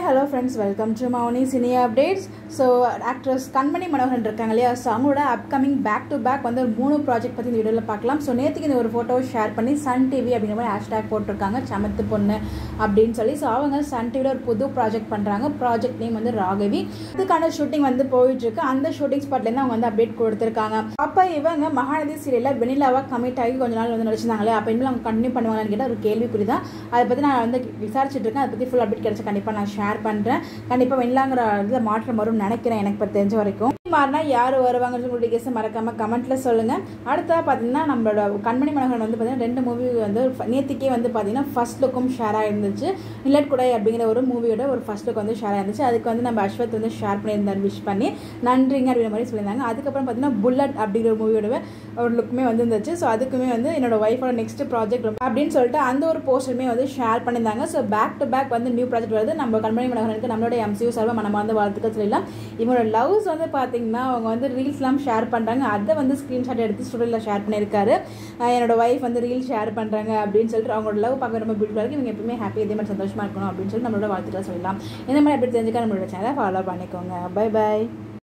hello friends welcome to Mouni cine updates so actress Kanmani Manoharan இருக்காங்க இல்லையா so அவங்களோட அப்கமிங் பேக் டு பேக் வந்து ஒரு மூணு ப்ராஜெக்ட் பற்றி இந்த வீடியோவில் பார்க்கலாம் ஸோ நேற்றுக்கு இந்த ஒரு ஃபோட்டோ ஷேர் பண்ணி சன் டிவி அப்படிங்கிற மாதிரி ஹேஷ்டேக் போட்டிருக்காங்க சமத்து பொண்ணு அப்படின்னு சொல்லி ஸோ அவங்க சன் டிவியில் ஒரு புது ப்ராஜெக்ட் பண்ணுறாங்க ப்ராஜெக்ட் நேம் வந்து ராகவி இதுக்கான ஷூட்டிங் வந்து போயிட்டுருக்கு அந்த ஷூட்டிங் ஸ்பாட்லேருந்து அவங்க வந்து அப்டேட் கொடுத்துருக்காங்க அப்போ இவங்க மகாநதி சீரியலில் வெனிலாவாக கமிட் ஆகி கொஞ்ச நாள் வந்து நடிச்சிருந்தாங்களே அப்போ இனிமேல் அவங்க கண்டினியூ பண்ணுவாங்கன்னு கேட்டால் ஒரு கேள்விக்குறி தான் அதை பற்றி நான் வந்து விசாரிச்சுட்டு இருக்கேன் அதை பற்றி ஃபுல் அப்டேட் கிடச்சா கண்டிப்பாக நான் ஷேர் பண்ணுறேன் கண்டிப்பாக வெண்லாங்கிற இதில் மாற்றம் வரும்னு நினைக்கிறேன் எனக்கு இப்போ தெரிஞ்ச வரைக்கும் மாறினா யார் வருவாங்கன்னு உங்களுடைய கெஸ் மறக்காம கமெண்ட்ல சொல்லுங்க அடுத்தா பார்த்தீங்கன்னா நம்மளோட கண்மணி மனோகரன் வந்து பார்த்தீங்கன்னா ரெண்டு மூவி வந்து நேற்றுக்கே வந்து பார்த்தீங்கன்னா ஃபர்ஸ்ட் லுக்கும் ஷேர் ஆயிருந்துச்சு நிலட் குடை அப்படிங்கிற ஒரு மூவியோட ஒரு ஃபர்ஸ்ட் லுக் வந்து ஷேர் ஆயிருந்துச்சு அதுக்கு வந்து நம்ம அஸ்வத் வந்து ஷேர் பண்ணியிருந்தார் விஷ் பண்ணி நன்றிங்க அப்படிங்கிற மாதிரி சொல்லியிருந்தாங்க அதுக்கப்புறம் பார்த்தீங்கன்னா புல்லட் அப்படிங்கிற ஒரு மூவியோட ஒரு லுக்குமே வந்து இருந்துச்சு ஸோ அதுக்குமே வந்து என்னோட ஒய்ஃபோட நெக்ஸ்ட் ப்ராஜெக்ட் அப்படின்னு சொல்லிட்டு அந்த ஒரு போஸ்டருமே வந்து ஷேர் பண்ணியிருந்தாங்க ஸோ பேக் டு பேக் வந்து நியூ ப்ராஜெக்ட் வருது நம்ம கண்மணி மனோகரனுக்கு நம்மளோட எம்சியூ சார்பாக நம்ம வந்து வாழ்த்துக்கள் சொல்லலாம் இவங்களோட லவ்ஸ் வந்து பார்த்தீங்கன்னா அவங்க வந்து ரீல்ஸ்லாம் ஷேர் பண்ணுறாங்க அதை வந்து ஸ்க்ரீன்ஷாட் எடுத்து ஸ்டூடியோவில் ஷேர் பண்ணியிருக்காரு அஹ் என்னோட ஒய்ஃப் வந்து ரீல் ஷேர் பண்ணுறாங்க அப்படின்னு சொல்லிட்டு அவங்களோட லவ் பார்க்க ரொம்ப பியூட்டிஃபுல்லாக இருக்குது இவங்க எப்பவுமே ஹாப்பி இதே மாதிரி சந்தோஷமாக இருக்கணும் அப்படின்னு சொல்லி நம்மளோட வாழ்த்துக்கள் சொல்லலாம் இந்த மாதிரி எப்படி தெரிஞ்சுக்க நம்மளோட சேனலை ஃபாலோ பண்ணிக்கோங்க பை பை